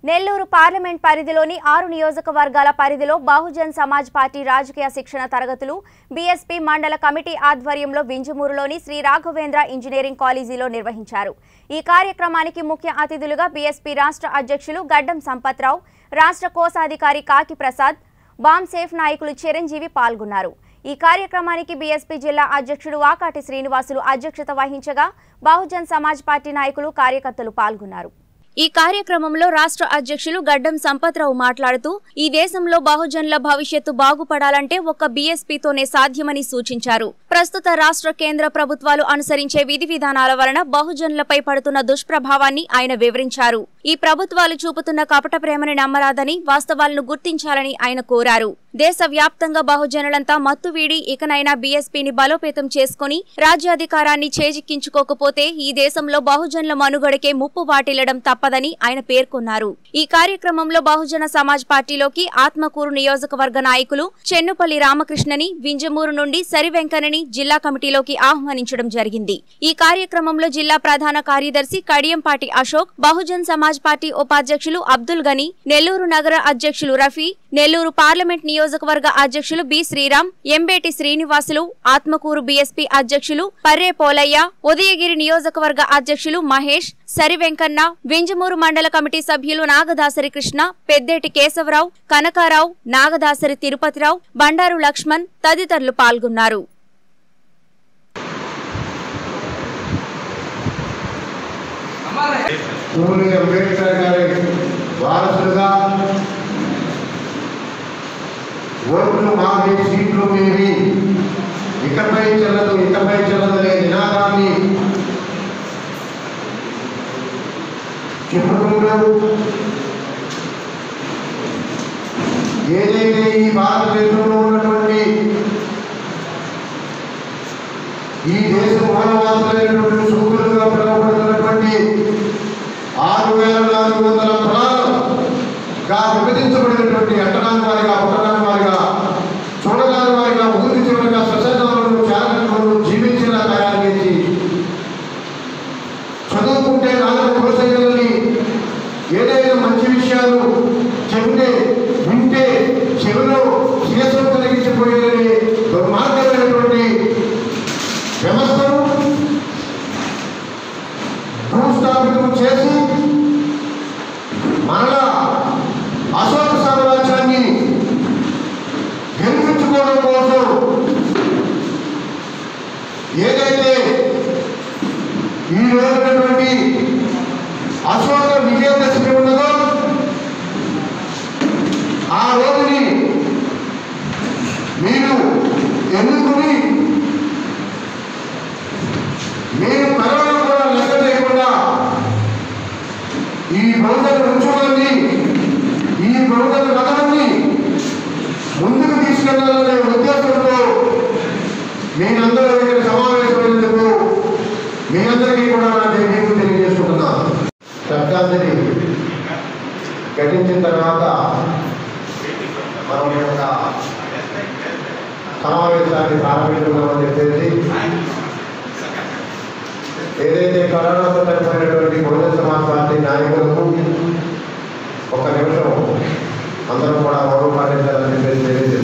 Nellore parliament పరిధిలోని ఆరు నియోజకవర్గాల పరిధిలో బహుజన్ సమాజ్ పార్టీ రాజకీయ శిక్షణ తరగతులు బీఎస్పీ మండల కమిటీ ఆధ్వర్యంలో వింజమూరులోని శ్రీ రాఘవేంద్ర ఇంజనీరింగ్ కాలేజీలో నిర్వహించారు ఈ కార్యక్రమానికి ముఖ్య అతిథులుగా బీఎస్పీ రాష్ట్ర అధ్యక్షులు గడ్డం సంపత్రావు రాష్ట్ర కోశాధికారి కాకి ప్రసాద్ బామ్ సేఫ్ నాయకులు చిరంజీవి పాల్గొన్నారు ఈ కార్యక్రమానికి బీఎస్పీ జిల్లా అధ్యక్షుడు వాకాటి శ్రీనివాసులు అధ్యక్షత వహించగా బహుజన్ సమాజ్ పార్టీ నాయకులు కార్యకర్తలు పాల్గొన్నారు ఈ కార్యక్రమంలో రాష్ట్ర అధ్యక్షులు గడ్డం సంపత్రావు మాట్లాడుతూ ఈ దేశంలో బహుజనుల భవిష్యత్తు బాగుపడాలంటే ఒక్క బీఎస్పీతోనే సాధ్యమని సూచించారు ప్రస్తుత రాష్ట్ర కేంద్ర ప్రభుత్వాలు అనుసరించే విధి విధానాల వలన బహుజనులపై పడుతున్న దుష్ప్రభావాన్ని ఆయన వివరించారు ఈ ప్రభుత్వాలు చూపుతున్న కపట ప్రేమని నమ్మరాదని వాస్తవాలను గుర్తించాలని ఆయన కోరారు దేశవ్యాప్తంగా బహుజనులంతా మత్తు వీడి ఇకనైనా బీఎస్పీని బలోపేతం చేసుకుని రాజ్యాధికారాన్ని చేజిక్కించుకోకపోతే ఈ దేశంలో బహుజనుల మనుగడకే ముప్పు వాటిల్లడం తప్పదని ఆయన పేర్కొన్నారు ఈ కార్యక్రమంలో బహుజన సమాజ్ పార్టీలోకి ఆత్మకూరు నియోజకవర్గ నాయకులు చెన్నుపల్లి రామకృష్ణని వింజమూరు నుండి సరివెంకనని జిల్లా కమిటీలోకి ఆహ్వానించడం జరిగింది ఈ కార్యక్రమంలో జిల్లా ప్రధాన కార్యదర్శి కడియంపాటి అశోక్ బహుజన్ సమాజ్ పార్టీ ఉపాధ్యక్షులు అబ్దుల్ గని నెల్లూరు నగర అధ్యక్షులు రఫీ నెల్లూరు పార్లమెంట్ నియోజకవర్గ అధ్యక్షులు బి శ్రీరామ్ ఎంబేటి శ్రీనివాసులు ఆత్మకూరు బీఎస్పీ అధ్యక్షులు పర్రే పోలయ్య ఉదయగిరి నియోజకవర్గ అధ్యక్షులు మహేష్ సరి వెంకన్న వింజమూరు మండల కమిటీ సభ్యులు నాగదాసరి కృష్ణ పెద్దేటి కేశవరావు కనకారావు నాగదాసరి తిరుపతిరావు బండారు లక్ష్మణ్ తదితరులు పాల్గొన్నారు సూర్య అంబేద్కర్ గారి వారసులుగా ఓట్లు మావి సీట్లు మీవి ఇకపై చెల్లదు ఇకపై చెల్లదు అనే నినాదాన్ని చెప్పుకుంటూ ఏదైతే ఈ భారతదేశంలో ఉన్నటువంటి ఈ దేశ మూలవాసులైనటువంటి సూకులుగా పిలువబడుతున్నటువంటి ఆరు వేల నాలుగు వందల కులాలుగా విభజించబడినటువంటి అట్టనాని వారిగా పుట్టనాని వారిగా చూడగాని వారిగా ఊరి చివరిగా శ్మశానాలను చారణలను జీవించేలా తయారు చేసి చదువుకుంటే నాలుగు కోసైలని ఏదైనా మంచి విషయాలు చెబితే వింటే చెవిలో శీర్షం కలిగించిపోయేదని దుర్మార్గమైనటువంటి వ్యవస్థను భూస్థాపితం చేసి మరలా అశోక సామ్రాజ్యాన్ని గెలిపించుకోవడం కోసం ఏదైతే ఈ రోజునటువంటి అశోక విజయదశమి ఉన్నదో ఆ రోజుని మీరు ఎన్నుకుని మీరు కరోనా కూడా లెక్క చేయకుండా ఈ బౌద్ధ ఉద్యోగాన్ని ఈ బౌద్ధ మతాన్ని ముందుకు తీసుకెళ్లాలనే ఉద్దేశంతో మీరందరూ ఇక్కడ సమావేశమైనందుకు మీ అందరికీ కూడా నా జైలు తెలియజేసుకుంటున్నాను శబ్దాంతిని ఘటించిన తర్వాత మనం ఈ యొక్క సమావేశాన్ని ప్రారంభించుకున్నామని చెప్పేసి ఏదైతే కరోనాతో చనిపోయినటువంటి బహుజన సమాజ్ పార్టీ నాయకులకు ఒక నిమిషం అందరం కూడా మౌనం పాటించాలని చెప్పేసి తెలియజేస్తున్నాను.